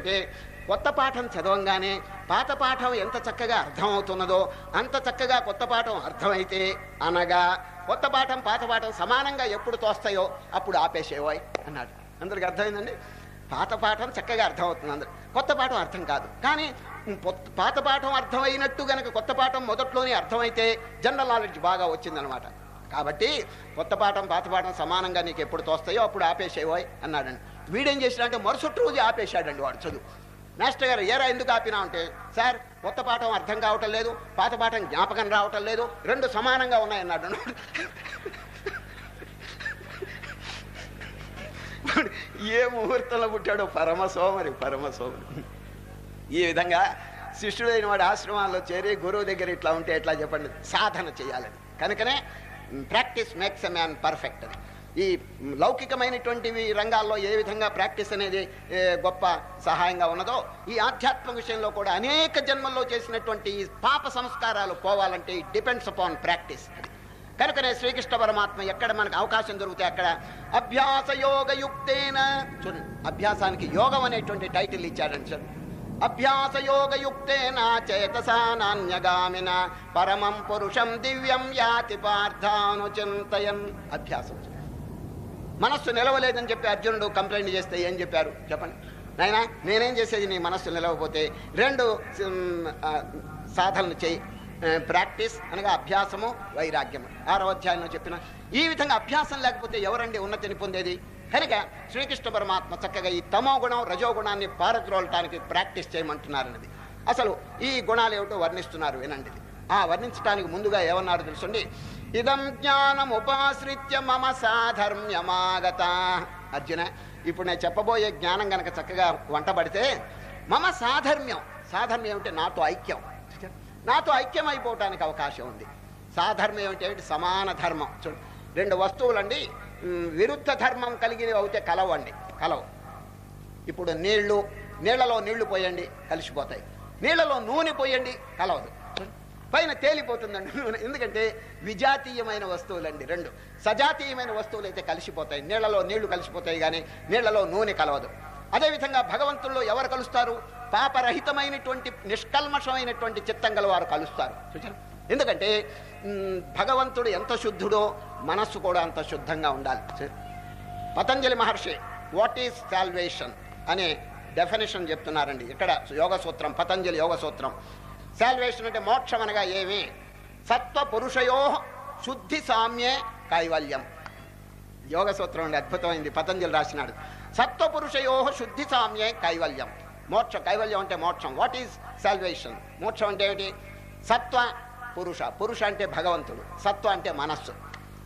ఎందుకంటే కొత్త పాఠం చదవంగానే పాత పాఠం ఎంత చక్కగా అర్థమవుతున్నదో అంత చక్కగా కొత్త పాఠం అర్థమైతే అనగా కొత్త పాఠం పాత పాఠం సమానంగా ఎప్పుడు తోస్తాయో అప్పుడు ఆపేసేవాయ్ అన్నాడు అందరికి అర్థమైందండి పాత పాఠం చక్కగా అర్థమవుతుంది అందరు కొత్త పాఠం అర్థం కాదు కానీ పొత్- పాత పాఠం అర్థమైనట్టు గనక కొత్త పాఠం మొదట్లోనే అర్థమైతే జనరల్ నాలెడ్జ్ బాగా వచ్చిందనమాట కాబట్టి కొత్త పాఠం పాత పాఠం సమానంగా నీకు ఎప్పుడు తోస్తాయో అప్పుడు ఆపేసేవాయ్ అన్నాడండి వీడేం చేసినంటే మరుసటి రోజు ఆపేశాడండి వాడు చదువు మాస్టర్ గారు ఏరా ఎందుకు ఆపినా అంటే సార్ కొత్త పాఠం అర్థం కావటం లేదు పాత పాఠం జ్ఞాపకం రావటం లేదు రెండు సమానంగా ఉన్నాయన్నాడు వాడు ఏ ముహూర్తంలో పుట్టాడో పరమ సోమరి పరమ సోమరి ఈ విధంగా శిష్యుడైన వాడు ఆశ్రమాల్లో చేరి గురువు దగ్గర ఇట్లా ఉంటే ఎట్లా చెప్పండి సాధన చేయాలని కనుకనే practice makes a man perfect అని ఈ లౌకికమైనటువంటివి రంగాల్లో ఏ విధంగా ప్రాక్టీస్ అనేది ఏ, గొప్ప సహాయంగా ఉన్నదో ఈ ఆధ్యాత్మిక విషయంలో కూడా అనేక జన్మల్లో చేసినటువంటి ఈ పాప సంస్కారాలు పోవాలంటే డిపెండ్స్ అపాన్ ప్రాక్టీస్ కనుకనే శ్రీకృష్ణ పరమాత్మ ఎక్కడ మనకు అవకాశం దొరికితే అక్కడ అభ్యాస యోగ యుక్తేన చూడండి అభ్యాసానికి యోగం అనేటువంటి టైటిల్ ఇచ్చాడండి సార్ అభ్యాస యోగ యుక్తేన చేతసా నాన్యగామిన పరమం పురుషం దివ్యం యాతి పార్థాను చింతయన్ అభ్యాసం మనస్సు నిలవలేదని చెప్పి అర్జునుడు కంప్లైంట్ చేస్తే ఏం చెప్పారు చెప్పండి నాయనా నేనేం చేసేది నీ మనస్సు నిలవకపోతే రెండు ఉమ్, ఆ, సాధనలు చేయి ఆ, ప్రాక్టీస్ అనగా అభ్యాసము వైరాగ్యము ఆరో అధ్యాయంలో చెప్పిన ఈ విధంగా అభ్యాసం లేకపోతే ఎవరండి ఉన్నతిని పొందేది కనుక శ్రీకృష్ణ పరమాత్మ చక్కగా ఈ తమో గుణం రజో గుణాన్ని పారద్రోలటానికి ప్రాక్టీస్ చేయమంటున్నారన్నది అసలు ఈ గుణాలు ఏమిటో వర్ణిస్తున్నారు వినండి ఇది. ఆ వర్ణించడానికి ముందుగా ఏమన్నారు తెలుసండి ఇదం జ్ఞానం ఉపాశ్రిత్య మమ సాధర్మ్యమాగత అర్జున ఇప్పుడు నేను చెప్పబోయే జ్ఞానం గనక చక్కగా వంటబడితే మమ సాధర్మ్యం సాధర్మ్యం ఏమిటి నాతో ఐక్యం నాతో ఐక్యం అయిపోవటానికి అవకాశం ఉంది సాధర్మ్యం ఏమిటి ఏమిటి సమాన ధర్మం చూడు రెండు వస్తువులండి ఉమ్, విరుద్ధ ధర్మం కలిగినవి అవుతే కలవండి కలవు ఇప్పుడు నీళ్లు నీళ్లలో నీళ్లు పోయండి కలిసిపోతాయి నీళ్లలో నూనె పోయండి కలవదు పైన తేలిపోతుందండి నూనె ఎందుకంటే విజాతీయమైన వస్తువులండి రెండు సజాతీయమైన వస్తువులు అయితే కలిసిపోతాయి నీళ్లలో నీళ్లు కలిసిపోతాయి కానీ నీళ్లలో నూనె కలవదు అదేవిధంగా భగవంతుల్లో ఎవరు కలుస్తారు పాపరహితమైనటువంటి నిష్కల్మషమైనటువంటి చిత్తం గల వారు కలుస్తారు చూచారు ఎందుకంటే మ్, భగవంతుడు ఎంత శుద్ధుడో మనస్సు కూడా అంత శుద్ధంగా ఉండాలి చూచారు? పతంజలి మహర్షి వాట్ ఈస్ సాల్వేషన్ అనే డెఫినేషన్ చెప్తున్నారండి ఇక్కడ యోగ సూత్రం పతంజలి యోగ సూత్రం సాల్వేషన్ అంటే మోక్షం అనగా ఏమి సత్వ పురుషయో శుద్ధి సామ్యే కైవల్యం యోగ సూత్రం అండి అద్భుతమైంది పతంజలి రాసినాడు సత్వ పురుషయో శుద్ధి సామ్యే కైవల్యం మోక్షం కైవల్యం అంటే మోక్షం వాట్ ఈజ్ సాల్వేషన్ మోక్షం అంటే ఏమిటి సత్వ పురుష పురుష అంటే భగవంతుడు సత్వ అంటే మనస్సు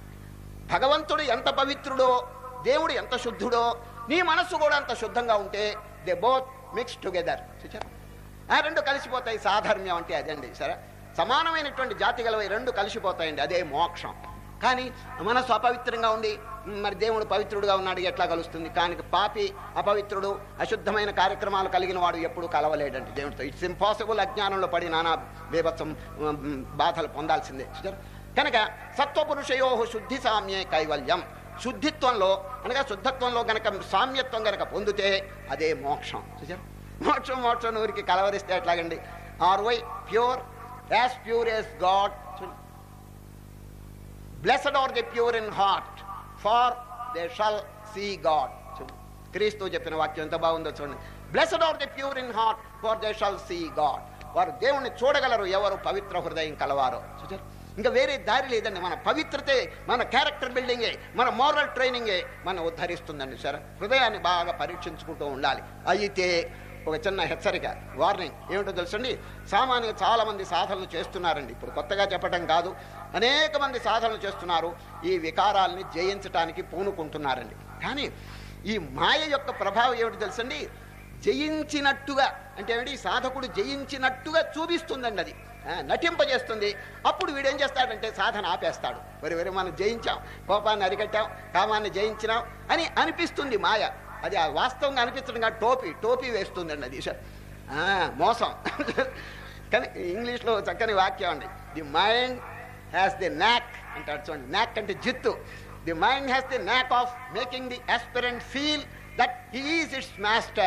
భగవంతుడు ఎంత పవిత్రుడో దేవుడు ఎంత శుద్ధుడో నీ మనస్సు కూడా అంత శుద్ధంగా ఉంటే దే బోత్ మిక్స్ టుగెదర్ చూచారు ఆ రెండు కలిసిపోతాయి సాధర్మ్యం అంటే అదండి సరే సమానమైనటువంటి జాతి గలవి రెండు కలిసిపోతాయండి అదే మోక్షం కానీ మనస్సు అపవిత్రంగా ఉండి "మ్, మరి దేవుడు పవిత్రుడుగా ఉన్నాడు ఎట్లా కలుస్తుంది కానీ పాపి అపవిత్రుడు అశుద్ధమైన కార్యక్రమాలు కలిగిన వాడు ఎప్పుడు కలవలేడండి దేవుడితో ఇట్స్ ఇంపాసిబుల్ అజ్ఞానంలో పడి నానా బీభత్సం మ్, బాధలు పొందాల్సిందే చూచారు కనుక సత్వపురుషయో శుద్ధి సామ్యే కైవల్యం శుద్ధిత్వంలో అనగా శుద్ధత్వంలో గనక సామ్యత్వం గనక పొందితే అదే మోక్షం చూసారు మోక్షం మోక్షం ఊరికి కలవరిస్తే ఎట్లాగండి are ye pure as pure as God blessed are the pure in heart for they shall see God క్రీస్తు చెప్పిన వాక్యం ఎంత బాగుందో చూడండి blessed are the pure in heart for they shall see God వారు దేవుణ్ణి చూడగలరు ఎవరు పవిత్ర హృదయం కలవారో చూచారు ఇంకా వేరే దారి లేదండి మన పవిత్రతే మన క్యారెక్టర్ బిల్డింగే మన మోరల్ ట్రైనింగే మన ఉద్ధరిస్తుందండి సరే హృదయాన్ని బాగా పరీక్షించుకుంటూ ఉండాలి అయితే ఒక చిన్న హెచ్చరిక వార్నింగ్ ఏమిటో తెలుసండి సామాన్య చాలా మంది సాధనలు చేస్తున్నారండి ఇప్పుడు కొత్తగా చెప్పడం కాదు అనేక మంది సాధనలు చేస్తున్నారు ఈ వికారాల్ని జయించటానికి పూనుకుంటున్నారండి కానీ ఈ మాయ యొక్క ప్రభావం ఏమిటి తెలుసండి జయించినట్టుగా అంటే ఏమిటి సాధకుడు జయించినట్టుగా చూపిస్తుందండి అది ఆ, నటింపజేస్తుంది అప్పుడు వీడేం చేస్తాడంటే సాధన ఆపేస్తాడు మరి వరి మనం జయించాం కోపాన్ని అరికట్టాం కామాన్ని జయించినాం అని అనిపిస్తుంది మాయ అది ఆ వాస్తవంగా అనిపించడం కాదు టోపీ టోపీ వేస్తుందండి అది ఆ, మోసం కానీ ఇంగ్లీష్లో చక్కని వాక్యం అండి ది మైండ్ హ్యాస్ ది నాక్ అంటాడు చూడండి నాక్ అంటే జిత్తు the mind has the knack of making the aspirant feel that he is its master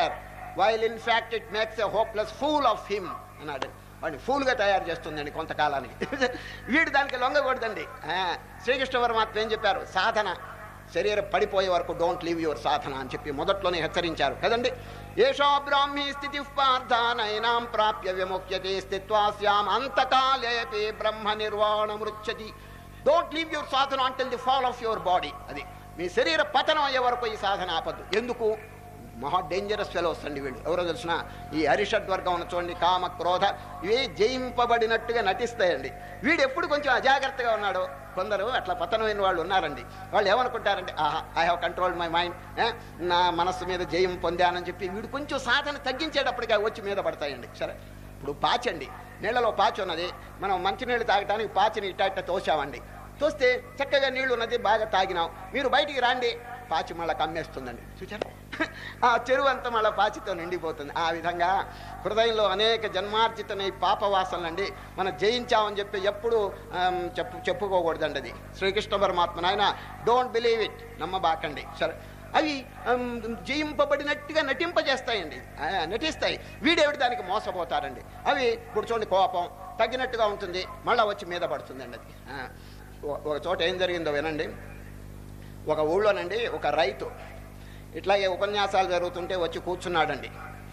while in fact it makes a hopeless fool of him అన్నాడు వాడిని ఫూల్గా తయారు చేస్తుందండి కొంతకాలానికి వీడు దానికి లొంగకూడదండి ఆ, శ్రీకృష్ణ పరమాత్మ ఏం చెప్పారు సాధన శరీరం పడిపోయే వరకు డోంట్ లీవ్ యువర్ సాధన అని చెప్పి మొదట్లోనే హెచ్చరించారు కదండి ఏషో బ్రాహ్మీ స్థితి పార్థానైనాం ప్రాప్య విముఖ్యతే స్థిత్వాస్యాం అంతకాలేపి బ్రహ్మ నిర్వాణమృచ్చతి డోంట్ లీవ్ యువర్ సాధన until the fall of your body అది మీ శరీర పతనం అయ్యే వరకు ఈ సాధన ఆపద్దు ఎందుకు మహా డేంజరస్ ఫెలోస్ అండి వీళ్ళు ఎవరో తెలిసిన ఈ అరిషడ్ వర్గం ఉన్న చూడండి కామ క్రోధ ఇవి జయింపబడినట్టుగా నటిస్తాయండి వీడు ఎప్పుడు కొంచెం అజాగ్రత్తగా ఉన్నాడో కొందరు అట్లా పతనమైన వాళ్ళు ఉన్నారండి వాళ్ళు ఏమనుకుంటారంటే ఆహా I have control my mind నా మనస్సు మీద జయం పొందానని చెప్పి వీడు కొంచెం సాధన తగ్గించేటప్పటికి అవి వచ్చి మీద పడతాయండి సరే ఇప్పుడు పాచండి నీళ్ళలో పాచి ఉన్నది మనం మంచినీళ్ళు తాగటానికి పాచిని ఇట్ట ఇట్ట తోసామండి తోస్తే చక్కగా నీళ్లు ఉన్నది బాగా తాగినాం మీరు బయటికి రాండి పాచి మళ్ళీ కమ్మేస్తుందండి చూచారా ఆ చెరువు అంతా మళ్ళీ పాచితో నిండిపోతుంది ఆ విధంగా హృదయంలో అనేక జన్మార్జితమైన ఈ పాపవాసనలండి మనం జయించామని చెప్పి ఎప్పుడు ఆమ్, చెప్పు చెప్పుకోకూడదండి అది శ్రీకృష్ణ పరమాత్మ నాయన డోంట్ బిలీవ్ ఇట్ నమ్మబాకండి సరే అవి ఆమ్, జయింపబడినట్టుగా నటింపజేస్తాయండి ఆ, నటిస్తాయి వీడేవిడి దానికి మోసపోతారండి అవి ఇప్పుడు చూడండి కోపం తగ్గినట్టుగా ఉంటుంది మళ్ళీ వచ్చి మీద పడుతుందండి అది ఆ, ఒక- ఒక చోట ఏం జరిగిందో వినండి ఒక ఊళ్ళోనండి ఒక రైతు ఇట్లాగే ఉపన్యాసాలు జరుగుతుంటే వచ్చి కూర్చున్నాడండి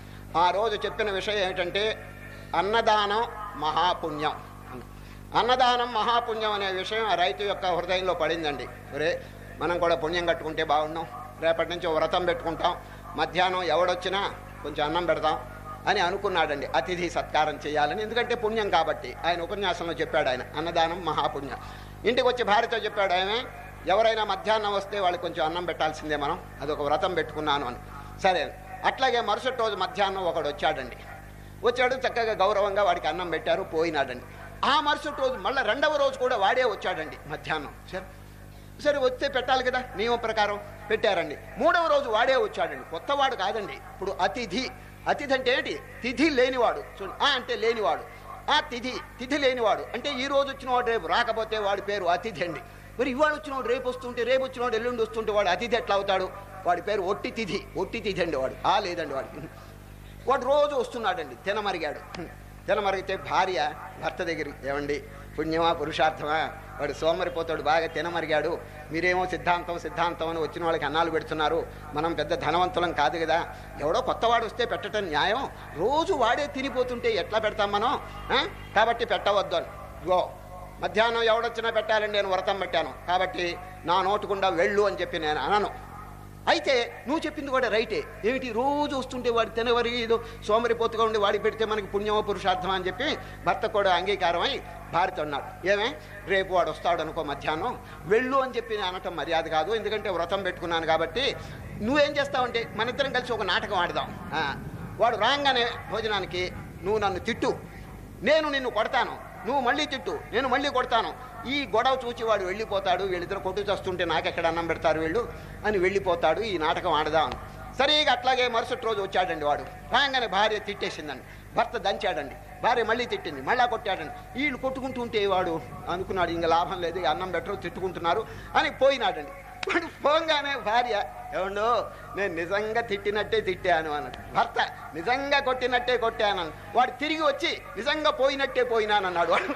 ఆ రోజు చెప్పిన విషయం ఏమిటంటే అన్నదానం మహాపుణ్యం అన్న. అన్నదానం మహాపుణ్యం అనే విషయం ఆ రైతు యొక్క హృదయంలో పడిందండి ఒరే మనం కూడా పుణ్యం కట్టుకుంటే బాగున్నాం రేపటి నుంచి ఓ వ్రతం పెట్టుకుంటాం మధ్యాహ్నం ఎవడొచ్చినా కొంచెం అన్నం పెడతాం అని అనుకున్నాడండి అతిథి సత్కారం చేయాలని ఎందుకంటే పుణ్యం కాబట్టి ఆయన ఉపన్యాసంలో చెప్పాడు ఆయన అన్నదానం మహాపుణ్యం ఇంటికి వచ్చి భార్యతో చెప్పాడు ఆయన ఎవరైనా మధ్యాహ్నం వస్తే వాళ్ళకి కొంచెం అన్నం పెట్టాల్సిందే మనం అదొక వ్రతం పెట్టుకున్నాను అని సరే అట్లాగే మరుసటి రోజు మధ్యాహ్నం ఒకడు వచ్చాడండి వచ్చాడు చక్కగా గౌరవంగా వాడికి అన్నం పెట్టారు పోయినాడండి ఆ మరుసటి రోజు మళ్ళీ రెండవ రోజు కూడా వాడే వచ్చాడండి మధ్యాహ్నం సరే సరే వస్తే పెట్టాలి కదా నియమం ప్రకారం పెట్టారండి మూడవ రోజు వాడే వచ్చాడండి కొత్తవాడు కాదండి ఇప్పుడు అతిథి అతిథి అంటే ఏంటి తిథి లేనివాడు చూడండి ఆ అంటే లేనివాడు ఆ తిథి తిథి లేనివాడు అంటే ఈ రోజు వచ్చినవాడు రేపు రాకపోతే వాడి పేరు అతిథి అండి మరి ఇవాళ వచ్చినవాడు రేపు వస్తుంటే రేపు వచ్చినవాడు ఎల్లుండి వస్తుంటే వాడు అతిథి ఎట్లా అవుతాడు వాడి పేరు ఒట్టి తిథి ఒట్టి తిథి అండి వాడు ఆ లేదండి వాడికి వాడు రోజు వస్తున్నాడండి తినమరిగాడు తినమరిగితే భార్య భర్త దగ్గరికి ఏమండి పుణ్యమా పురుషార్థమా వాడు సోమరిపోతాడు బాగా తినమరిగాడు మీరేమో సిద్ధాంతం సిద్ధాంతం అని వచ్చిన వాళ్ళకి అన్నాలు పెడుతున్నారు మనం పెద్ద ధనవంతులం కాదు కదా ఎవడో కొత్తవాడు వస్తే పెట్టడం న్యాయం రోజు వాడే తినిపోతుంటే ఎట్లా పెడతాం మనం ఆ? కాబట్టి పెట్టవద్దు అని గో మధ్యాహ్నం ఎవడొచ్చినా పెట్టాలని నేను వ్రతం పెట్టాను కాబట్టి నా నోటుకుండా వెళ్ళు అని చెప్పి నేను అనను అయితే నువ్వు చెప్పింది కూడా రైటే ఏమిటి రోజు వస్తుంటే వాడి తినవరి ఏదో సోమరిపోతుగా ఉండి వాడికి పెడితే మనకి పుణ్యమో పురుషార్థమా అని చెప్పి భర్త కూడా అంగీకారమై భార్యతో అన్నాడు ఏమే రేపు వాడు వస్తాడు అనుకో మధ్యాహ్నం వెళ్ళు అని చెప్పి నేను అనటం మర్యాద కాదు ఎందుకంటే వ్రతం పెట్టుకున్నాను కాబట్టి నువ్వేం చేస్తావంటే మన ఇద్దరం కలిసి ఒక నాటకం ఆడదాం ఆ, వాడు రాగానే భోజనానికి నువ్వు నన్ను తిట్టు నేను నిన్ను కొడతాను నువ్వు మళ్ళీ తిట్టు నేను మళ్ళీ కొడతాను ఈ గొడవ చూచి వాడు వెళ్ళిపోతాడు వీళ్ళిద్దరు కొట్టు చేస్తుంటే నాకెక్కడ అన్నం పెడతారు వీళ్ళు అని వెళ్ళిపోతాడు ఈ నాటకం ఆడదాం సరిగా అట్లాగే మరుసటి రోజు వచ్చాడండి వాడు రాగానే భార్య తిట్టేసిందండి భర్త దంచాడండి భార్య మళ్ళీ తిట్టింది మళ్ళా కొట్టాడండి వీళ్ళు కొట్టుకుంటూ ఉంటే వాడు అనుకున్నాడు ఇంకా లాభం లేదు ఇక అన్నం పెట్టరు తిట్టుకుంటున్నారు అని పోయినాడండి వాడు పోగానే భార్య ఏమండు నేను నిజంగా తిట్టినట్టే తిట్టాను అన్నాడు భర్త నిజంగా కొట్టినట్టే కొట్టాను అన్నాడు. వాడు తిరిగి వచ్చి నిజంగా పోయినట్టే పోయినానన్నాడు వాడు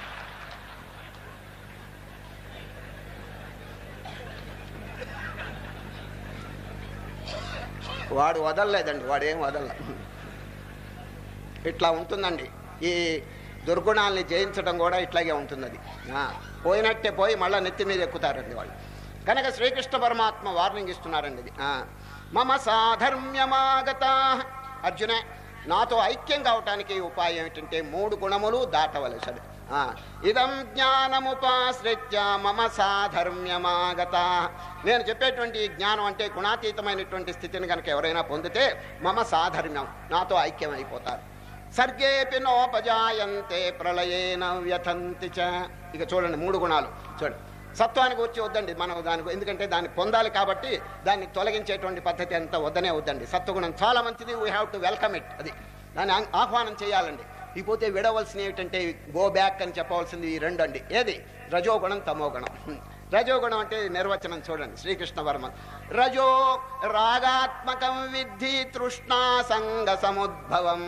వాడు వదలలేదండి వాడు ఏం వదల ఇట్లా ఉంటుందండి ఈ దుర్గుణాల్ని జయించడం కూడా ఇట్లాగే ఉంటుంది అది ఆ, పోయినట్టే పోయి మళ్ళీ నెత్తి మీద ఎక్కుతారండి వాళ్ళు కనుక శ్రీకృష్ణ పరమాత్మ వార్నింగ్ ఇస్తున్నారండి ఇది ఆ, మమ సాధర్మ్యమాగత అర్జున నాతో ఐక్యం కావటానికి ఉపాయం ఏమిటంటే మూడు గుణములు దాటవలసది ఆ, ఇదం జ్ఞానముపాశ్రిత్య మమ సాధర్మ్యమాగత నేను చెప్పేటువంటి ఈ జ్ఞానం అంటే గుణాతీతమైనటువంటి స్థితిని కనుక ఎవరైనా పొందితే మమ సాధర్మ్యం నాతో ఐక్యం అయిపోతారు సర్గేపి నోపజాయంతే ప్రళయేన వ్యథంతి చ ఇక చూడండి మూడు గుణాలు చూడండి సత్వానికి వచ్చి వద్దండి మనం దానికి ఎందుకంటే దాన్ని పొందాలి కాబట్టి దాన్ని తొలగించేటువంటి పద్ధతి అంతా వద్దనే వద్దండి సత్వగుణం చాలా మంచిది we have to welcome it అది దాన్ని ఆ- ఆహ్వానం చేయాలండి ఇకపోతే విడవలసిన ఏమిటంటే గో బ్యాక్ అని చెప్పవలసింది ఈ రెండు అండి ఏది రజోగుణం తమోగుణం హ్మ్. రజోగుణం అంటే నిర్వచనం చూడండి శ్రీకృష్ణ వర్మ రజో రాగాత్మకం విద్ధి తృష్ణా సంగ సముద్భవం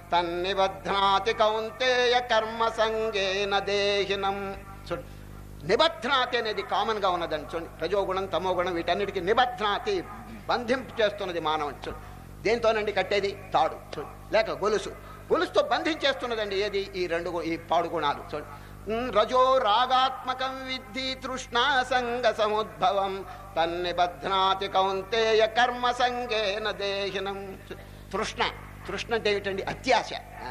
తన్నిబధ్నాతి కౌంతేయ కర్మ సంగేన దేహినం చూడు నిబధ్నాతి అనేది కామన్ గా ఉన్నదండి చూడండి రజోగుణం తమోగుణం వీటన్నిటికీ నిబధ్నాతి బంధింపు చేస్తున్నది మానవుని చూడు దేంతోనండి కట్టేది తాడు చూడు లేక గొలుసు గొలుసుతో బంధించేస్తున్నదండి ఏది ఈ రెండు గు- ఈ పాడు గుణాలు చూడు ఉమ్, రజో రాగాత్మకం విద్ధి తృష్ణా సంగ సముద్భవం తన్నిబధ్నాతి కౌంతేయ కర్మ సంగేన దేహినం చూ- తృష్ణ తృష్ణ అంటే ఏమిటండి అత్యాశ ఆ?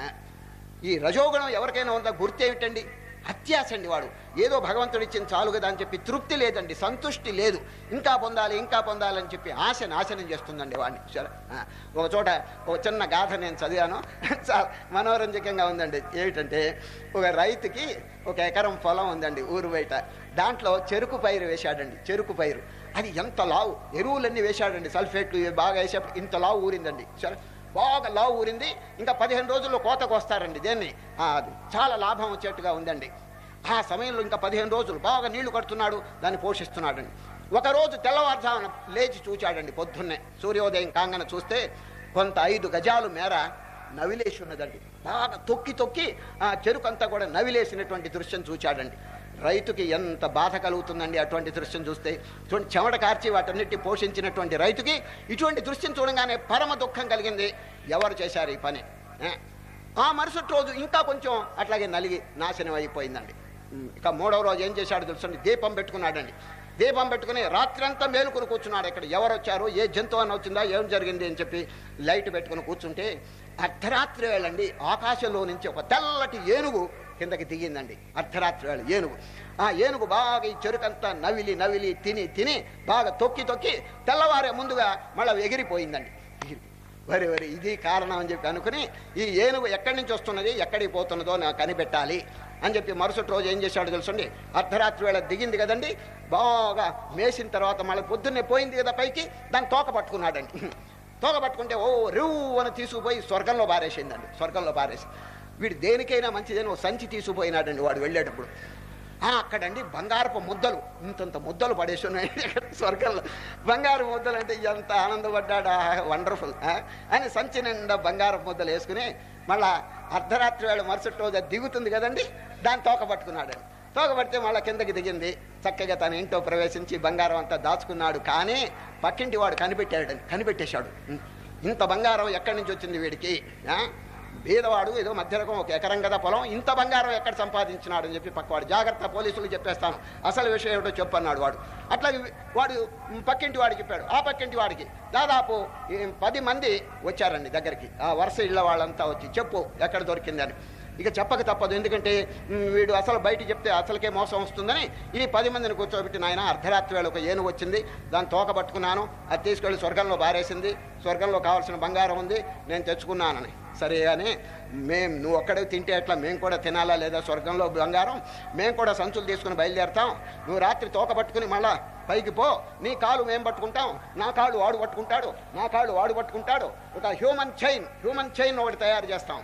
ఈ రజోగుణం ఎవరికైనా ఉందా గుర్తు ఏమిటండి అత్యాశ అండి వాడు ఏదో భగవంతుడు ఇచ్చిన చాలు కదా అని చెప్పి తృప్తి లేదండి సంతుష్టి లేదు ఇంకా పొందాలి ఇంకా పొందాలని చెప్పి ఆశ నాశనం చేస్తుందండి వాడిని సరే ఆ, ఒక చోట ఒక చిన్న గాథ నేను చదివాను చాలా మనోరంజకంగా ఉందండి ఏమిటంటే ఒక రైతుకి ఒక ఎకరం పొలం ఉందండి ఊరు బయట దాంట్లో చెరుకు పైరు వేశాడండి చెరుకు పైరు అది ఎంత లావు ఎరువులన్నీ వేశాడండి సల్ఫేట్లు ఇవి బాగా వేసేప్పుడు ఇంత లావు ఊరిందండి సరే బాగా లావు ఊరింది ఇంకా పదిహేను రోజుల్లో కోతకు వస్తారండి దేన్ని ఆ, అది చాలా లాభం వచ్చేట్టుగా ఉందండి ఆ సమయంలో ఇంకా పదిహేను రోజులు బాగా నీళ్లు కడుతున్నాడు దాన్ని పోషిస్తున్నాడండి ఒకరోజు తెల్లవారుజామున లేచి చూచాడండి పొద్దున్నే సూర్యోదయం కాంగన చూస్తే కొంత ఐదు గజాలు మేర నవిలేసి ఉన్నదండి బాగా తొక్కి తొక్కి ఆ చెరుకంతా కూడా నవిలేసినటువంటి దృశ్యం చూచాడండి రైతుకి ఎంత బాధ కలుగుతుందండి అటువంటి దృశ్యం చూస్తే చూడండి చెమట కార్చి వాటన్నిటి పోషించినటువంటి రైతుకి ఇటువంటి దృశ్యం చూడగానే పరమ దుఃఖం కలిగింది ఎవరు చేశారు ఈ పని ఏ? ఆ మరుసటి రోజు ఇంకా కొంచెం అట్లాగే నలిగి నాశనం అయిపోయిందండి ఉమ్, ఇక మూడవ రోజు ఏం చేశాడు తెలుసండి దీపం పెట్టుకున్నాడండి దీపం పెట్టుకుని రాత్రంతా మేలుకుని కూర్చున్నాడు ఇక్కడ ఎవరు వచ్చారు ఏ జంతువు అని వచ్చిందా ఏం జరిగింది అని చెప్పి లైట్ పెట్టుకుని కూర్చుంటే అర్ధరాత్రి వేళండి ఆకాశంలో నుంచి ఒక తెల్లటి ఏనుగు కిందకి దిగిందండి అర్ధరాత్రి వేళ ఏనుగు ఆ ఏనుగు బాగా ఈ చెరుకంతా నవిలి నవిలి తిని తిని బాగా తొక్కి తొక్కి తెల్లవారే ముందుగా మళ్ళీ ఎగిరిపోయిందండి ఎగిరి- వరి వరి ఇది కారణం అని చెప్పి అనుకుని ఈ ఏనుగు ఎక్కడి నుంచి వస్తున్నది ఎక్కడికి పోతున్నదో నాకు కనిపెట్టాలి అని చెప్పి మరుసటి రోజు ఏం చేశాడు తెలుసండి అర్ధరాత్రి వేళ దిగింది కదండి బాగా మేసిన తర్వాత మళ్ళీ పొద్దున్నే పోయింది కదా పైకి దాన్ని తోక పట్టుకున్నాడండి తోక పట్టుకుంటే ఓ రివ్ అని తీసుకుపోయి స్వర్గంలో పారేసిందండి స్వర్గంలో పారేసి వీడు దేనికైనా మంచిదని ఓ సంచి తీసుకుపోయినాడండి వాడు వెళ్ళేటప్పుడు ఆ, అక్కడండి బంగారపు ముద్దలు ఇంతంత ముద్దలు పడేసి ఉన్నాయండి అక్కడ స్వర్గంలో బంగారు ముద్దలు అంటే ఎంత ఆనందపడ్డాడా వండర్ఫుల్ అని సంచి నిండా బంగారపు ముద్దలు వేసుకుని మళ్ళా అర్ధరాత్రి వేళ మరుసటి రోజు అది దిగుతుంది కదండి దాన్ని తోక పట్టుకున్నాడండి తోక పడితే మళ్ళా కిందకి దిగింది చక్కగా తన ఇంట్లో ప్రవేశించి బంగారం అంతా దాచుకున్నాడు కానీ పక్కింటి వాడు కనిపెట్టాడు కనిపెట్టేశాడు ఇంత బంగారం ఎక్కడి నుంచి వచ్చింది వీడికి ఆ? బీదవాడు ఏదో మధ్య రకం ఒక ఎకరం కదా పొలం ఇంత బంగారం ఎక్కడ సంపాదించినాడు అని చెప్పి పక్కవాడు జాగ్రత్త పోలీసులు చెప్పేస్తాను అసలు విషయం ఏమిటో చెప్పన్నాడు వాడు అట్లాగే వాడు పక్కింటి వాడికి చెప్పాడు ఆ పక్కింటి వాడికి దాదాపు ఈ పది మంది వచ్చారండి దగ్గరికి ఆ వరుస ఇళ్ళ వాళ్ళంతా వచ్చి చెప్పు ఎక్కడ దొరికింది అని ఇక చెప్పక తప్పదు ఎందుకంటే మ్, వీడు అసలు బయట చెప్తే అసలుకే మోసం వస్తుందని ఈ పది మందిని కూర్చోబెట్టి నాయన అర్ధరాత్రి వేళ ఒక ఏనుగు వచ్చింది దాన్ని తోక పట్టుకున్నాను అది తీసుకెళ్లి స్వర్గంలో బారేసింది స్వర్గంలో కావాల్సిన బంగారం ఉంది నేను తెచ్చుకున్నానని సరే అని మేం నువ్వు ఒక్కడే తింటే ఎట్లా మేము కూడా తినాలా లేదా స్వర్గంలో బంగారం మేము కూడా సంచులు తీసుకుని బయలుదేరతాం నువ్వు రాత్రి తోక పట్టుకుని మళ్ళా పైకి పో నీ కాలు మేము పట్టుకుంటాం నా కాళ్ళు వాడు పట్టుకుంటాడు నా కాళ్ళు వాడు పట్టుకుంటాడు ఒక హ్యూమన్ చైన్ హ్యూమన్ చైన్ ఒకటి తయారు చేస్తాం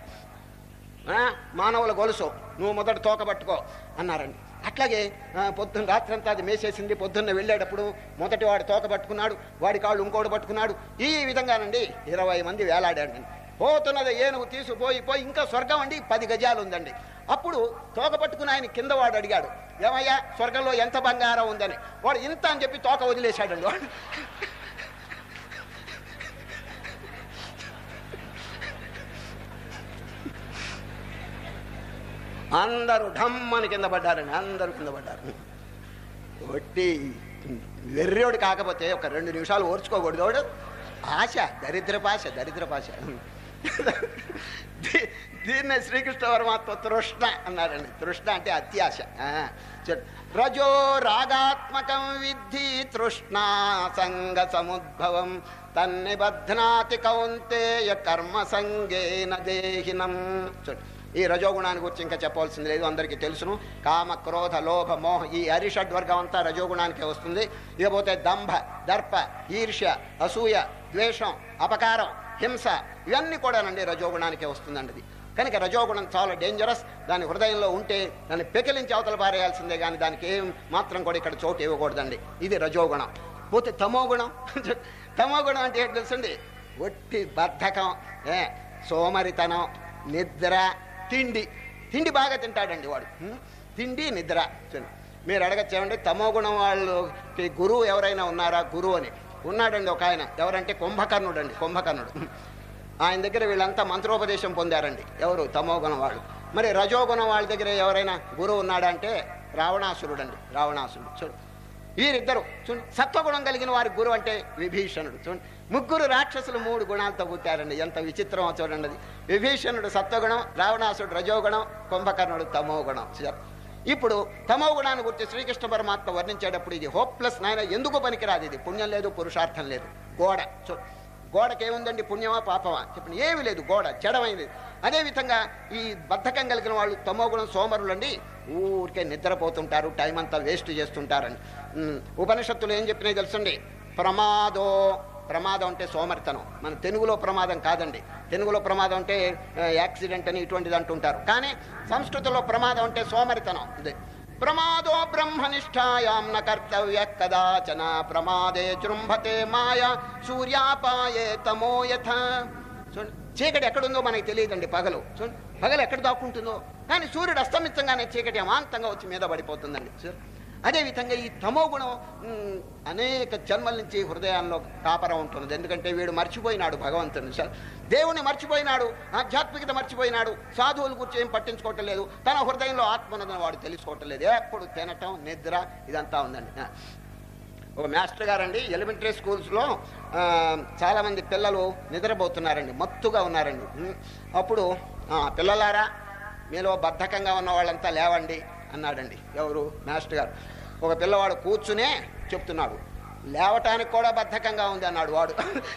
ఆ, మానవుల గొలుసు నువ్వు మొదట తోక పట్టుకో అన్నారండి అట్లాగే ఆ, పొద్దున్న రాత్రంతా అది మేసేసింది పొద్దున్న వెళ్ళేటప్పుడు మొదటి వాడు తోక పట్టుకున్నాడు వాడి కాళ్ళు ఇంకోటి పట్టుకున్నాడు ఈ విధంగానండి ఇరవై మంది వేలాడాడండి పోతున్నది ఏనుగు తీసుకుపోయి పోయి ఇంకా స్వర్గం అండి పది గజాలు ఉందండి అప్పుడు తోక పట్టుకుని ఆయన కింద వాడు అడిగాడు ఏమయ్యా స్వర్గంలో ఎంత బంగారం ఉందని వాడు ఇంత అని చెప్పి తోక వదిలేశాడండి వాడు అందరూ ఢమ్మని కింద పడ్డారండి అందరూ కింద పడ్డారు ఒట్టి వెర్రోడు కాకపోతే ఒక రెండు నిమిషాలు ఓర్చుకోకూడదు వాడు ఆశ దరిద్రపాశ దరిద్రపాశ దీ- దీన్నే శ్రీకృష్ణ పరమాత్మ తృష్ణ అన్నారండి తృష్ణ అంటే అత్యాశ ఆ, చూడు. రజో రాగాత్మకం విద్ధి తృష్ణ సంగ సముద్భవం తన్నిబధ్నాతి కౌంతేయ కర్మ సంగేన దేహినం చూడు ఈ రజోగుణాన్ని గురించి ఇంకా చెప్పవలసింది లేదు అందరికీ తెలుసును కామ క్రోధ లోభ మోహ ఈ అరిషడ్ వర్గం అంతా రజోగుణానికే వస్తుంది ఇకపోతే దంభ దర్ప ఈర్ష్య అసూయ ద్వేషం అపకారం హింస ఇవన్నీ కూడానండి రజోగుణానికే వస్తుందండి ఇది కనుక రజోగుణం చాలా డేంజరస్ దాని హృదయంలో ఉంటే దాన్ని పెకిలించి అవతల పారేయాల్సిందే కానీ దానికి ఏం మాత్రం కూడా ఇక్కడ చోటు ఇవ్వకూడదండి ఇది రజోగుణం పోతే తమో గుణం తమో గుణం అంటే ఏంటి తెలుసండి ఒట్టి బద్ధకం ఏ సోమరితనం నిద్ర తిండి తిండి బాగా తింటాడండి వాడు హ్మ్? తిండి నిద్ర చూడండి మీరు అడగచ్చేమండి తమో గుణం వాళ్ళకి గురువు ఎవరైనా ఉన్నారా గురువు అని ఉన్నాడండి ఒక ఆయన ఎవరంటే కుంభకర్ణుడు అండి కుంభకర్ణుడు ఆయన దగ్గర వీళ్ళంతా మంత్రోపదేశం పొందారండి ఎవరు తమోగుణం వాళ్ళు మరి రజోగుణం వాళ్ళ దగ్గర ఎవరైనా గురువు ఉన్నాడా అంటే రావణాసురుడు అండి రావణాసురుడు చూడు వీరిద్దరు చూడండి సత్వగుణం కలిగిన వారి గురువు అంటే విభీషణుడు చూడండి ముగ్గురు రాక్షసులు మూడు గుణాలతో పుట్టారండి ఎంత విచిత్రమో చూడండి అది విభీషణుడు సత్వగుణం రావణాసురుడు రజోగుణం కుంభకర్ణుడు తమోగుణం చూశారు? ఇప్పుడు తమో గుణాన్ని గురించి శ్రీకృష్ణ పరమాత్మ వర్ణించేటప్పుడు ఇది హోప్లెస్ నాయన ఎందుకు పనికిరాదు ఇది పుణ్యం లేదు పురుషార్థం లేదు గోడ చూ గోడకి ఏముందండి పుణ్యమా పాపమా చెప్పండి ఏమీ లేదు గోడ జడమైంది అదేవిధంగా ఈ బద్ధకం కలిగిన వాళ్ళు తమో గుణం సోమరులు అండి ఊరికే నిద్రపోతుంటారు టైం అంతా వేస్ట్ చేస్తుంటారండి ఉమ్, ఉపనిషత్తులు ఏం చెప్పినాయి తెలుసండి ప్రమాదో ప్రమాదం అంటే సోమరితనం మన తెలుగులో ప్రమాదం కాదండి తెలుగులో ప్రమాదం అంటే ఆ, యాక్సిడెంట్ అని ఇటువంటిది అంటుంటారు కానీ సంస్కృతంలో ప్రమాదం అంటే సోమరితనం ఇది ప్రమాదో బ్రహ్మనిష్టాయాం న కర్తవ్య కదాచన ప్రమాదే జృంభతే మాయ సూర్యాపాయే తమో యథ చూడండి చీకటి ఎక్కడుందో మనకి తెలియదండి పగలు చూడండి పగలు ఎక్కడ దాక్కుంటుందో కానీ సూర్యుడు అస్తమించగానే చీకటి అమాంతంగా వచ్చి మీద పడిపోతుందండి చూడండి అదేవిధంగా ఈ తమో గుణం ఉమ్, అనేక జన్మల నుంచి హృదయాల్లో కాపరం ఉంటున్నది ఎందుకంటే వీడు మర్చిపోయినాడు భగవంతుని సార్ దేవుని మర్చిపోయినాడు ఆధ్యాత్మికత మర్చిపోయినాడు సాధువుల గురించి ఏం పట్టించుకోవటం లేదు తన హృదయంలో ఆత్మ ఉన్నదని వాడు తెలుసుకోవటం లేదు ఎప్పుడు తినటం నిద్ర ఇదంతా ఉందండి ఆ. ఒక మాస్టర్ గారండి ఎలిమెంటరీ స్కూల్స్లో ఆ, చాలామంది పిల్లలు నిద్రపోతున్నారండి మత్తుగా ఉన్నారండి ఉమ్, అప్పుడు "ఆ, పిల్లలారా మీలో బద్ధకంగా ఉన్న వాళ్ళంతా లేవండి అన్నాడండి ఎవరు మాస్టర్ గారు ఒక పిల్లవాడు కూర్చునే చెప్తున్నాడు లేవటానికి కూడా బద్ధకంగా ఉంది అన్నాడు వాడు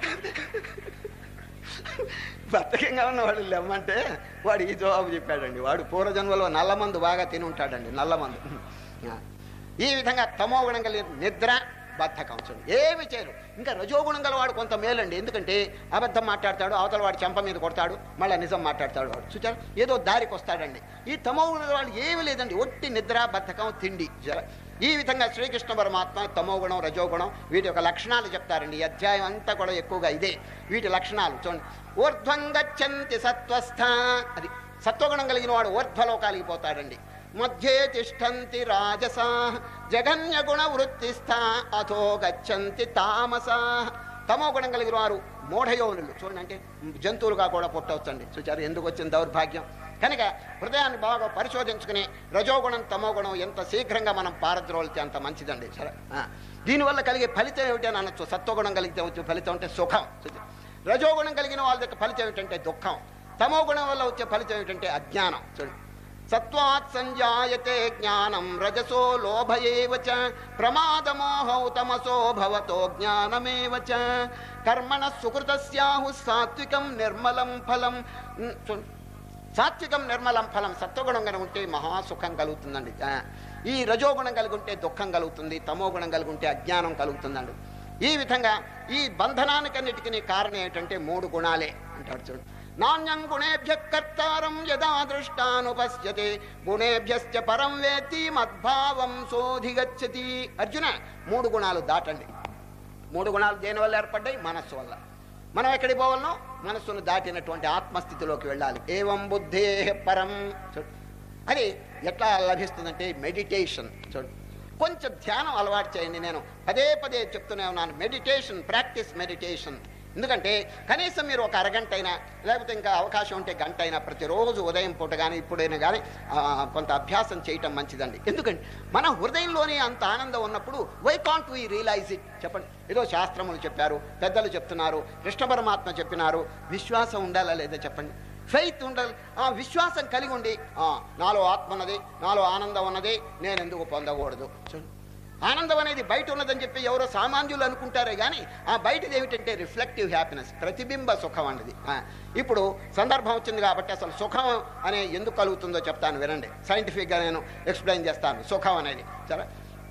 బద్ధకంగా ఉన్నవాడు లేమంటే వాడు ఈ జవాబు చెప్పాడండి వాడు పూర్వజన్మలో నల్లమందు బాగా తిని ఉంటాడండి నల్లమందు ఆ. ఈ విధంగా తమోగుణం కలిగిన నిద్ర బద్ధకం చూడండి ఏమి చేయరు ఇంకా రజోగుణం గలవాడు కొంత మేలండి ఎందుకంటే అబద్ధం మాట్లాడతాడు అవతల వాడు చెంప మీద కొడతాడు మళ్ళీ నిజం మాట్లాడతాడు వాడు చూచారు ఏదో దారికి వస్తాడండి ఈ తమోగుణం వాళ్ళు ఏమి లేదండి ఒట్టి నిద్ర బద్ధకం తిండి చూచారా? ఈ విధంగా శ్రీకృష్ణ పరమాత్మ తమోగుణం రజోగుణం వీటి యొక్క లక్షణాలు చెప్తారండి ఈ అధ్యాయం అంతా కూడా ఎక్కువగా ఇదే వీటి లక్షణాలు చూడండి ఊర్ధ్వం గచ్చంతి సత్వస్థ అది సత్వగుణం కలిగిన వాడు ఊర్ధ్వలోకాలికి పోతాడండి మధ్యే తిష్టంతి రాజసా జగన్య గుణ వృత్తిస్థ అథో గచ్చంతి తామసా తమో గుణం కలిగిన వారు మూఢయోనులు చూడండి అంటే జంతువులుగా కూడా పుట్టవచ్చండి చూచారు ఎందుకు వచ్చిన దౌర్భాగ్యం కనుక హృదయాన్ని బాగా పరిశోధించుకుని రజోగుణం తమోగుణం ఎంత శీఘ్రంగా మనం పారద్రోలితే అంత మంచిదండి సరే ఆ. దీనివల్ల కలిగే ఫలితం ఏమిటి అని అనొచ్చు సత్వగుణం కలిగితే వచ్చే ఫలితం అంటే సుఖం చూచారు. రజోగుణం కలిగిన వాళ్ళ యొక్క ఫలితం ఏమిటంటే దుఃఖం తమో గుణం వల్ల వచ్చే ఫలితం ఏమిటంటే అజ్ఞానం చూడండి సత్వాత్ సంజాయతే జ్ఞానం రజసో లోభయేవ చ ప్రమాదమోహౌ తమసో భవతో జ్ఞానమేవ చ కర్మణ సుకృతస్యాహు సాత్వికం నిర్మలం ఫలం ఉమ్, చూడండి. సాత్వికం నిర్మలం ఫలం సత్వగుణం కనుక ఉంటే మహాసుఖం కలుగుతుందండి ఆ, ఈ రజోగుణం కలిగి ఉంటే దుఃఖం కలుగుతుంది తమో గుణం కలిగి ఉంటే అజ్ఞానం కలుగుతుందండి ఈ విధంగా ఈ బంధనానికన్నిటికీ కారణం ఏంటంటే మూడు గుణాలే అంటాడు చూడు నాణ్యం గుణేభ్య కర్తారం యదా దృష్టానుపశ్యతే గుణేభ్యశ్చ పరం వేత్తి మద్భావం శోధిగచ్చతి అర్జున మూడు గుణాలు దాటండి మూడు గుణాలు దేనివల్ల ఏర్పడ్డాయి మనస్సు వల్ల మనం ఎక్కడికి పోవాలనో మనస్సును దాటినటువంటి ఆత్మస్థితిలోకి వెళ్ళాలి ఏవం బుద్ధే పరం చూడు అది ఎట్లా లభిస్తుందంటే మెడిటేషన్ చూడు కొంచెం ధ్యానం అలవాటు చేయండి నేను పదే పదే చెప్తూనే ఉన్నాను మెడిటేషన్ ప్రాక్టీస్ మెడిటేషన్ ఎందుకంటే కనీసం మీరు ఒక అరగంట అయినా లేకపోతే ఇంకా అవకాశం ఉంటే గంట అయినా ప్రతిరోజు ఉదయం పూట కానీ ఇప్పుడైనా కానీ ఆ, కొంత అభ్యాసం చేయటం మంచిదండి ఎందుకంటే మన హృదయంలోనే అంత ఆనందం ఉన్నప్పుడు why can't we realise it చెప్పండి ఏదో శాస్త్రములు చెప్పారు పెద్దలు చెప్తున్నారు కృష్ణ పరమాత్మ చెప్పినారు విశ్వాసం ఉండాలా లేదా చెప్పండి ఫెయిత్ ఉండాలి ఆ విశ్వాసం కలిగి ఉండి ఆ, నాలో ఆత్మ ఉన్నది నాలో ఆనందం ఉన్నది నేను ఎందుకు పొందకూడదు చూడండి ఆనందం అనేది బయట ఉన్నదని చెప్పి ఎవరో సామాన్యులు అనుకుంటారే కానీ ఆ బయటది ఏమిటంటే రిఫ్లెక్టివ్ హ్యాపీనెస్ ప్రతిబింబ సుఖం అన్నది ఆ, ఇప్పుడు సందర్భం వచ్చింది కాబట్టి అసలు సుఖం అనే ఎందుకు కలుగుతుందో చెప్తాను వినండి సైంటిఫిక్గా నేను ఎక్స్ప్లెయిన్ చేస్తాను సుఖం అనేది సరే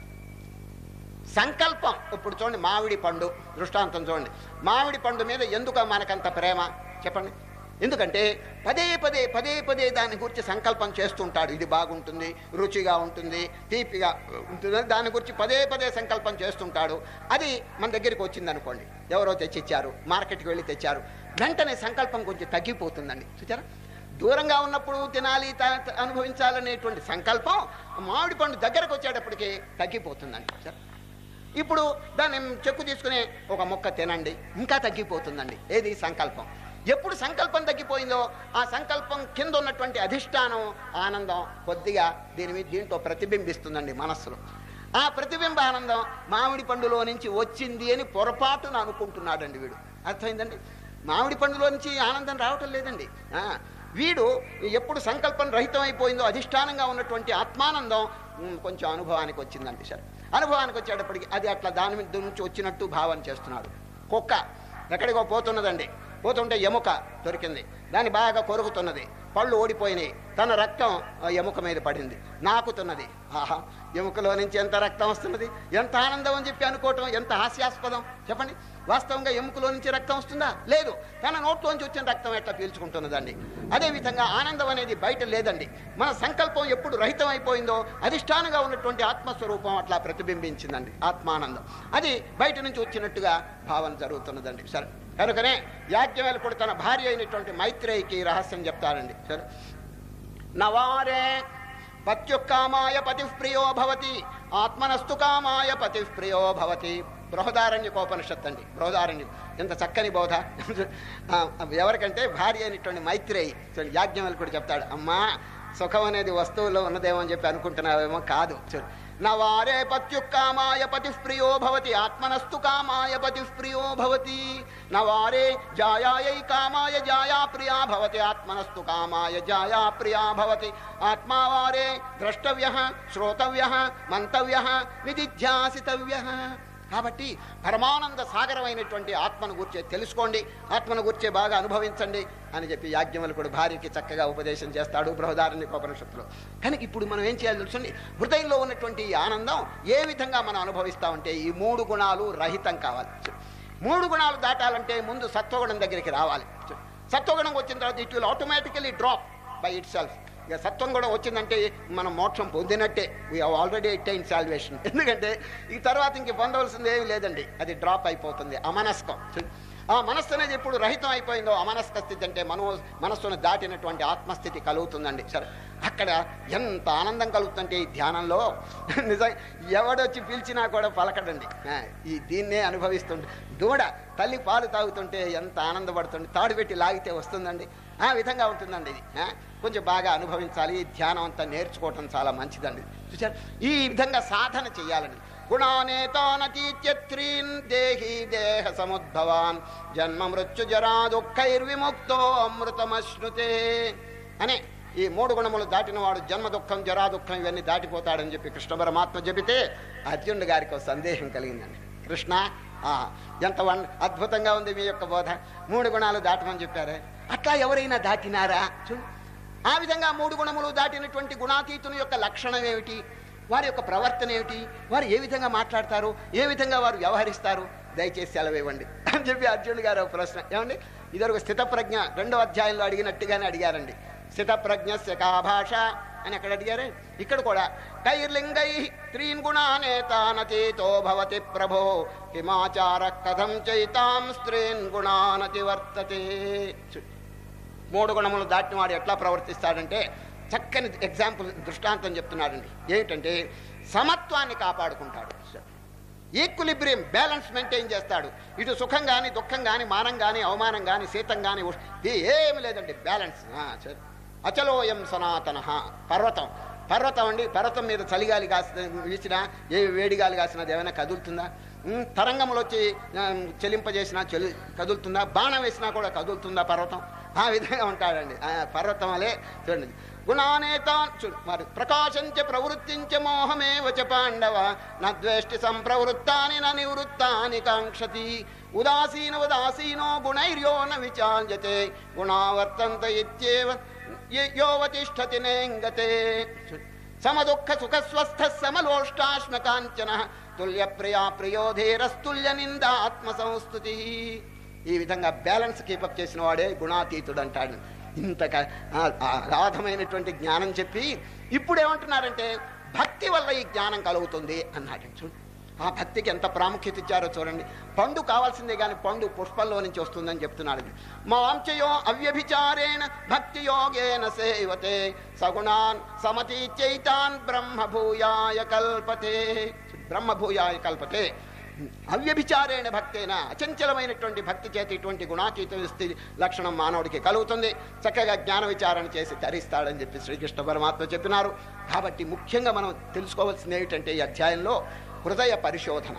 సంకల్పం ఇప్పుడు చూడండి మామిడి పండు దృష్టాంతం చూడండి మామిడి పండు మీద ఎందుకు మనకంత ప్రేమ చెప్పండి ఎందుకంటే పదే పదే పదే పదే దాని గురించి సంకల్పం చేస్తుంటాడు ఇది బాగుంటుంది రుచిగా ఉంటుంది తీపిగా ఉంటుంది దాని గురించి పదే పదే సంకల్పం చేస్తుంటాడు అది మన దగ్గరికి వచ్చింది అనుకోండి ఎవరో తెచ్చిచ్చారు మార్కెట్కి వెళ్ళి తెచ్చారు వెంటనే సంకల్పం కొంచెం తగ్గిపోతుందండి చూచారా దూరంగా ఉన్నప్పుడు తినాలి త- త- అనుభవించాలనేటువంటి సంకల్పం మామిడి పండు దగ్గరకు వచ్చేటప్పటికి తగ్గిపోతుందండి చూచారా ఇప్పుడు దాన్ని చెక్కు తీసుకుని ఒక మొక్క తినండి ఇంకా తగ్గిపోతుందండి ఏది సంకల్పం ఎప్పుడు సంకల్పం తగ్గిపోయిందో ఆ సంకల్పం కింద ఉన్నటువంటి అధిష్టానం ఆనందం కొద్దిగా దీని మీద దీంట్లో ప్రతిబింబిస్తుందండి మనస్సులో ఆ ప్రతిబింబ ఆనందం మామిడి పండులో నుంచి వచ్చింది అని పొరపాటున అనుకుంటున్నాడండి వీడు అర్థమైందండి మామిడి పండులో నుంచి ఆనందం రావటం లేదండి ఆ, వీడు ఎప్పుడు సంకల్పం రహితం అయిపోయిందో అధిష్టానంగా ఉన్నటువంటి ఆత్మానందం ఉమ్, కొంచెం అనుభవానికి వచ్చిందండి సార్ అనుభవానికి వచ్చేటప్పటికి అది అట్లా దాని మీద నుంచి వచ్చినట్టు భావన చేస్తున్నాడు కుక్క ఎక్కడికో పోతున్నదండి పోతుంటే ఎముక దొరికింది దాన్ని బాగా కొరుకుతున్నది పళ్ళు ఓడిపోయినాయి తన రక్తం ఆ ఎముక మీద పడింది నాకుతున్నది ఆహా ఎముకలో నుంచి ఎంత రక్తం వస్తున్నది ఎంత ఆనందం అని చెప్పి అనుకోవటం ఎంత హాస్యాస్పదం చెప్పండి వాస్తవంగా ఎముకలో నుంచి రక్తం వస్తుందా లేదు తన నోట్లోంచి వచ్చిన రక్తం ఎట్లా పీల్చుకుంటున్నదండి అదేవిధంగా ఆనందం అనేది బయట లేదండి మన సంకల్పం ఎప్పుడు రహితం అయిపోయిందో అధిష్టానంగా ఉన్నటువంటి ఆత్మస్వరూపం అట్లా ప్రతిబింబించిందండి ఆత్మానందం అది బయట నుంచి వచ్చినట్టుగా భావన జరుగుతున్నదండి సరే కనుకనే యాజ్ఞవేలుకుడు తన భార్య అయినటువంటి మైత్రేయికి ఈ రహస్యం చెప్తారండి సరే నవారే పత్యుక్కామాయ పతి ప్రియో భవతి ఆత్మనస్తు కామాయ పతి ప్రియో భవతి బృహదారణ్యకోపనిషత్తు అండి బృహదారణ్యం ఎంత చక్కని బోధ ఆ, ఎవరికంటే భార్య అయినటువంటి మైత్రేయి చూడండి, యాజ్ఞవల్కుడు చెప్తాడు అమ్మా సుఖం అనేది వస్తువులో ఉన్నదేమో అని చెప్పి అనుకుంటున్నావేమో కాదు చూడు నవారే పత్యుక్కామాయ పతి ప్రియో భవతి ఆత్మనస్తు కామాయ పతి ప్రియో భవతి నవారే జాయాయై కామాయ జాయా ప్రియా భవతి ఆత్మనస్తు కామాయ జాయా ప్రియా భవతి ఆత్మావారే ద్రష్టవ్య శ్రోతవ్య మంతవ్య నిధిధ్యాసితవ్య కాబట్టి పరమానంద సాగరమైనటువంటి ఆత్మను గుర్చే తెలుసుకోండి ఆత్మను గుర్చే బాగా అనుభవించండి అని చెప్పి యాజ్ఞవల్కుడు భార్యకి చక్కగా ఉపదేశం చేస్తాడు బృహదారణ్య ఉపనిషత్తులో కనుక ఇప్పుడు మనం ఏం చేయాలి తెలుసండి హృదయంలో ఉన్నటువంటి ఈ ఆనందం ఏ విధంగా మనం అనుభవిస్తామంటే ఈ మూడు గుణాలు రహితం కావాలి మూడు గుణాలు దాటాలంటే ముందు సత్వగుణం దగ్గరికి రావాలి సత్వగుణం వచ్చిన తర్వాత it will automatically drop by itself ఇక సత్వం కూడా వచ్చిందంటే మనం మోక్షం పొందినట్టే వీ ఆల్రెడీ అటైన్ సాల్వేషన్ ఎందుకంటే ఈ తర్వాత ఇంక పొందవలసింది ఏమీ లేదండి అది డ్రాప్ అయిపోతుంది అమనస్కం ఆ మనస్సు అనేది ఎప్పుడు రహితం అయిపోయిందో అమనస్క స్థితి అంటే మనో మనస్సును దాటినటువంటి ఆత్మస్థితి కలుగుతుందండి సరే అక్కడ ఎంత ఆనందం కలుగుతుంటే ఈ ధ్యానంలో నిజం ఎవడొచ్చి పిలిచినా కూడా పలకడండి ఆ, ఈ దీన్నే అనుభవిస్తుంటే దూడ తల్లి పాలు తాగుతుంటే ఎంత ఆనందపడుతుంది తాడు పెట్టి లాగితే వస్తుందండి ఆ విధంగా ఉంటుందండి ఇది ఆ, కొంచెం బాగా అనుభవించాలి ఈ ధ్యానం అంతా నేర్చుకోవటం చాలా మంచిదండి చూసారు ఈ విధంగా సాధన చేయాలండి గుణానేతానతీత్యత్రీన్ దేహి దేహ సముద్భవాన్ జన్మ మృత్యు జరా దుఃఖైర్విముక్తో అమృతమశ్నుతే అనే ఈ మూడు గుణములు దాటిన వాడు జన్మ దుఃఖం జరా దుఃఖం ఇవన్నీ దాటిపోతాడని చెప్పి కృష్ణ పరమాత్మ చెబితే అర్జునుడు గారికి ఒక సందేహం కలిగిందండి కృష్ణ ఆ, ఎంత వన్ అద్భుతంగా ఉంది మీ యొక్క బోధ మూడు గుణాలు దాటమని చెప్పారే అట్లా ఎవరైనా దాటినారా చూడు ఆ విధంగా మూడు గుణములు దాటినటువంటి గుణాతీతుని యొక్క లక్షణం ఏమిటి వారి యొక్క ప్రవర్తన ఏమిటి వారు ఏ విధంగా మాట్లాడతారు ఏ విధంగా వారు వ్యవహరిస్తారు దయచేసి సెలవివ్వండి అని చెప్పి అర్జునుడు గారు ఒక ప్రశ్న ఏమండి ఇదొక స్థితప్రజ్ఞ రెండో అధ్యాయంలో అడిగినట్టుగానే అడిగారండి స్థితప్రజ్ఞస్య కా భాష అని అక్కడ అడిగారే ఇక్కడ కూడా కైర్లింగై త్రీన్ గుణానేతానతీతో భవతి ప్రభో హిమాచార కథం చైతాం స్త్రీన్ గుణానతి వర్తతే చూ- మూడు గుణములు దాటిన వాడు ఎట్లా ప్రవర్తిస్తాడంటే చక్కని ఎగ్జాంపుల్ దృష్టాంతం చెప్తున్నాడండి ఏమిటంటే సమత్వాన్ని కాపాడుకుంటాడు ఈక్విలిబ్రియం బ్యాలెన్స్ మెయింటైన్ చేస్తాడు ఇటు సుఖం కానీ దుఃఖం కానీ మానం కానీ అవమానం కానీ శీతం కానీ ఇది ఏమి లేదండి బ్యాలెన్స్ ఆ, సరే. అచలోయం సనాతన పర్వతం పర్వతం అండి పర్వతం మీద చలిగాలి కాసిన వీసినా ఏ వేడిగాలి కాసినా అది ఏమైనా కదులుతుందా ఉమ్, తరంగములు వచ్చి ఆ, చెలింపజేసినా చెలి కదులుతుందా బాణం వేసినా కూడా కదులుతుందా పర్వతం ఆ విధంగా ఉంటాడండి ఆ, పర్వతం అలే చూడండి గుణానేత చూ- మరి ప్రకాశంచ ప్రవృత్తించ మోహమే వచ పాండవ నద్వేష్టి సంప్రవృత్తాని న నివృత్తాని కాంక్షతి ఉదాసీన ఉదాసీనో గుణైర్యో న విచాల్యతే గుణావర్తంత ఇత్యేవ య- యోవతిష్ఠతి నేంగతే చూ- సమదుఃఖ సుఖ స్వస్థ సమలోష్టాశ్మ కాంచన తుల్య ప్రియా ప్రియో ధీరస్తుల్య నిందాత్మ సంస్థుతి ఈ విధంగా బ్యాలెన్స్ కీపప్ చేసిన వాడే గుణాతీతుడు అంటాడు ఇంత క- ఆ- ఆ అగాధమైనటువంటి జ్ఞానం చెప్పి ఇప్పుడు ఏమంటున్నారంటే భక్తి వల్ల ఈ జ్ఞానం కలుగుతుంది అన్నాడు చూడు ఆ భక్తికి ఎంత ప్రాముఖ్యత ఇచ్చారో చూడండి పండు కావాల్సిందే కానీ పండు పుష్పంలో నుంచి వస్తుందని చెప్తున్నాడు మాంచయో అవ్యభిచారేణ భక్తి యోగేన సేవతే సగుణాన్ సమతీచైతాన్ బ్రహ్మభూయాయ కల్పతే బ్రహ్మభూయాయ కల్పతే అవ్యభిచారేణ భక్తేన అచంచలమైనటువంటి భక్తి చేత ఇటువంటి గుణాతీత స్థితి లక్షణం మానవుడికి కలుగుతుంది చక్కగా జ్ఞాన విచారణ చేసి తరిస్తాడని చెప్పి శ్రీకృష్ణ పరమాత్మ చెప్పినారు కాబట్టి ముఖ్యంగా మనం తెలుసుకోవాల్సింది ఏమిటంటే ఈ అధ్యాయంలో హృదయ పరిశోధన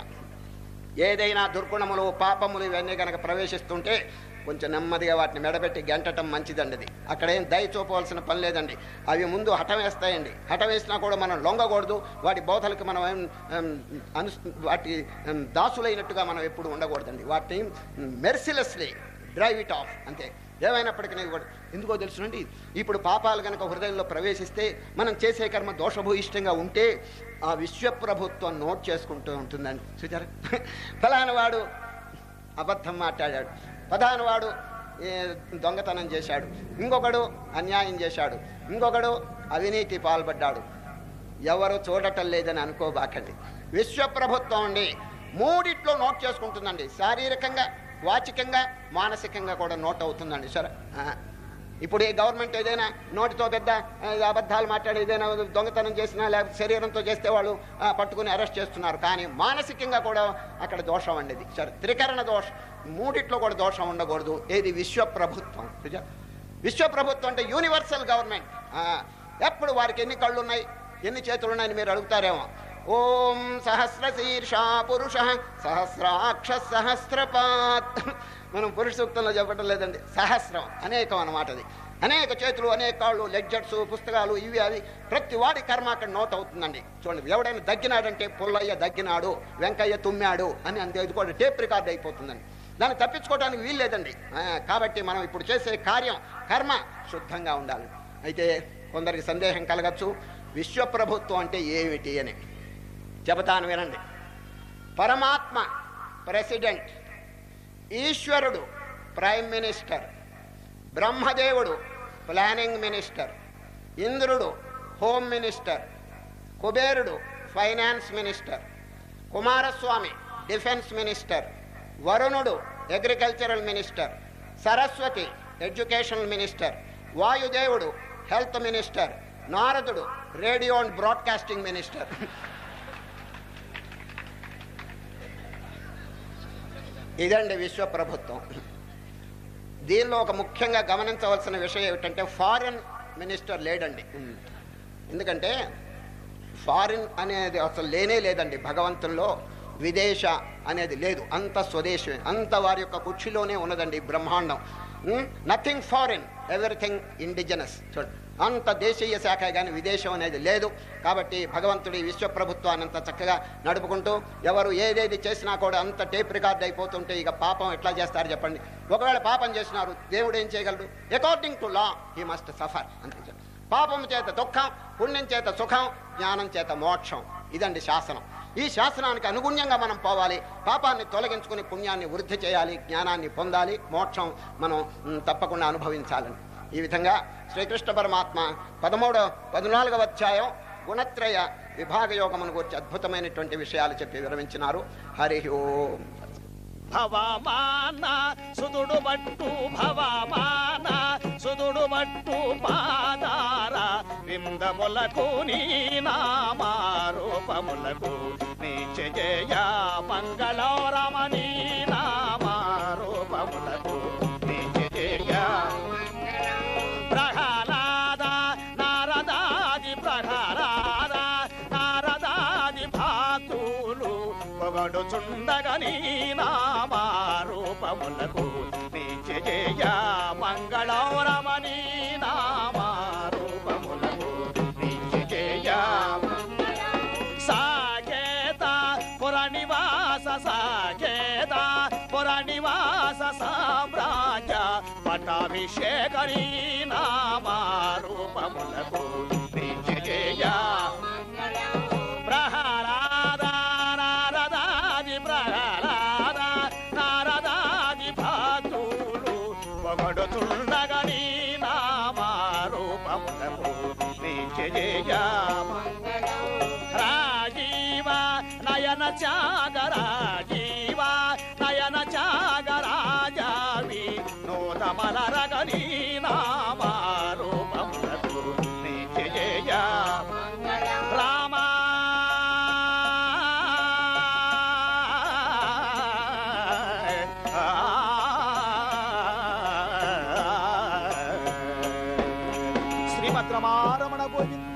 ఏదైనా దుర్గుణములు పాపములు ఇవన్నీ కనుక ప్రవేశిస్తుంటే కొంచెం నెమ్మదిగా వాటిని మెడబెట్టి గంటటం మంచిదండి అది అక్కడ ఏం దయ చూపవలసిన పని లేదండి అవి ముందు హఠం వేస్తాయండి హఠం వేసినా కూడా మనం లొంగకూడదు వాటి బోధలకు మనం ఏం, ఏం, అను వాటి ఏం, దాసులైనట్టుగా మనం ఎప్పుడు ఉండకూడదండి వాటిని మెర్సిలెస్లీ డ్రైవ్ ఇట్ ఆఫ్ అంతే ఏమైనప్పటికీ కూడా ఎందుకో తెలుసునండి ఇప్పుడు పాపాలు కనుక హృదయంలో ప్రవేశిస్తే మనం చేసే కర్మ దోషభూయిష్టంగా ఉంటే ఆ విశ్వప్రభుత్వం నోట్ చేసుకుంటూ ఉంటుందండి చూచారా ఫలానా వాడు అబద్ధం మాట్లాడాడు ప్రధాన వాడు ఏ, దొంగతనం చేశాడు ఇంకొకడు అన్యాయం చేశాడు ఇంకొకడు అవినీతి పాల్పడ్డాడు ఎవరు చూడటం లేదని అనుకోబాకండి విశ్వప్రభుత్వం అండి మూడిట్లో నోట్ చేసుకుంటుందండి శారీరకంగా వాచికంగా మానసికంగా కూడా నోట్ అవుతుందండి సరే ఆ. ఇప్పుడు ఈ గవర్నమెంట్ ఏదైనా నోటితో పెద్ద ఆ, అబద్ధాలు మాట్లాడి ఏదైనా దొంగతనం చేసినా లేకపోతే శరీరంతో చేస్తే వాళ్ళు ఆ, పట్టుకుని అరెస్ట్ చేస్తున్నారు కానీ మానసికంగా కూడా అక్కడ దోషం అండి ఇది సరే త్రికరణ దోషం మూడిట్లో కూడా దోషం ఉండకూడదు ఏది విశ్వప్రభుత్వం నిజం. విశ్వప్రభుత్వం అంటే యూనివర్సల్ గవర్నమెంట్ ఆ, ఎప్పుడు వారికి ఎన్ని కళ్ళు ఉన్నాయి ఎన్ని చేతులు ఉన్నాయని మీరు అడుగుతారేమో ఓం సహస్ర శీర్ష పురుష సహస్రాక్ష సహస్రపాత్ మనం పురుష సూక్తంలో చెప్పడం లేదండి సహస్రం అనేకం అన్నమాట అది అనేక చేతులు అనేక కాళ్ళు లెడ్జర్స్ పుస్తకాలు ఇవి అవి ప్రతి వాడి కర్మ అక్కడ నోట్ అవుతుందండి చూడండి ఎవడైనా దగ్గినాడంటే పుల్లయ్య దగ్గినాడు వెంకయ్య తుమ్మాడు అని అంతే ఇది కూడా టేప్ రికార్డ్ అయిపోతుందండి దాన్ని తప్పించుకోవడానికి వీల్లేదండి ఆ, కాబట్టి మనం ఇప్పుడు చేసే కార్యం కర్మ శుద్ధంగా ఉండాలి అయితే కొందరికి సందేహం కలగచ్చు విశ్వప్రభుత్వం అంటే ఏమిటి అని చెబుతాను వినండి పరమాత్మ ప్రెసిడెంట్ ఈశ్వరుడు ప్రైమ్ మినిస్టర్ బ్రహ్మదేవుడు ప్లానింగ్ మినిస్టర్ ఇంద్రుడు హోమ్ మినిస్టర్ కుబేరుడు finance minister Kumaraswamy defence minister వరుణుడు agricultural minister Saraswati educational minister వాయుదేవుడు హెల్త్ మినిస్టర్ నారదుడు రేడియో అండ్ బ్రాడ్కాస్టింగ్ మినిస్టర్ ఇదండి విశ్వప్రభుత్వం దీనిలో ఒక ముఖ్యంగా గమనించవలసిన విషయం ఏమిటంటే ఫారిన్ మినిస్టర్ లేడండి ఎందుకంటే ఫారిన్ అనేది అసలు లేనే లేదండి భగవంతుల్లో విదేశ అనేది లేదు అంత స్వదేశమే అంత వారి యొక్క కుర్చీలోనే ఉన్నదండి ఈ బ్రహ్మాండం నథింగ్ ఫారిన్ ఎవ్రీథింగ్ ఇండిజినస్ చూడండి అంత దేశీయ శాఖ కానీ విదేశం అనేది లేదు కాబట్టి భగవంతుడి విశ్వప్రభుత్వాన్ని అంత చక్కగా నడుపుకుంటూ ఎవరు ఏదేది చేసినా కూడా అంత టేప్ రికార్డ్ అయిపోతుంటే ఇక పాపం ఎట్లా చేస్తారు చెప్పండి ఒకవేళ పాపం చేసినారు దేవుడు ఏం చేయగలడు according to law he must suffer అంతే చెప్పండి. పాపం చేత దుఃఖం పుణ్యం చేత సుఖం జ్ఞానం చేత మోక్షం ఇదండి శాసనం ఈ శాసనానికి అనుగుణ్యంగా మనం పోవాలి పాపాన్ని తొలగించుకుని పుణ్యాన్ని వృద్ధి చేయాలి జ్ఞానాన్ని పొందాలి మోక్షం మనం మ్, తప్పకుండా అనుభవించాలని ఈ విధంగా శ్రీకృష్ణ పరమాత్మ పదమూడవ పద్నాలుగవ అధ్యాయం గుణత్రయ విభాగ యోగమును గురించి అద్భుతమైనటువంటి విషయాలు చెప్పి విరమించినారు హరి ఓం భవమాన సుదుడు బట్టు భవమాన సుదుడు బట్టు పాదార విందములకు నీ నామారూపములకు నీచ జయ మంగళరమణీ నామారూపములకు నీచ జయ ప్రహ్లాద నారదాది ప్రహ్లాద నారదాది భాతులు పొగడుచుండగని నామారూపములకు నీచ జయ మంగళరమణీ నామారూపములకు నీచ జయ సాకేత పురనివాస సాకేత పురనివాస సామ్రాజ్య పట్టాభిషేకరీ నామారూపములకు నీచ జయ ప్రహ్లాద నారదాది ప్రహ్లాద నారదాది భాగ రూపములకు నిత్యజయ రాజీవ నయన త్యాగరాజీవ నయన త్యాగరాజావి నూతమలరగని నామారూపములకు నిత్యజయ రామ శ్రీమద్రమారమణ గోవింద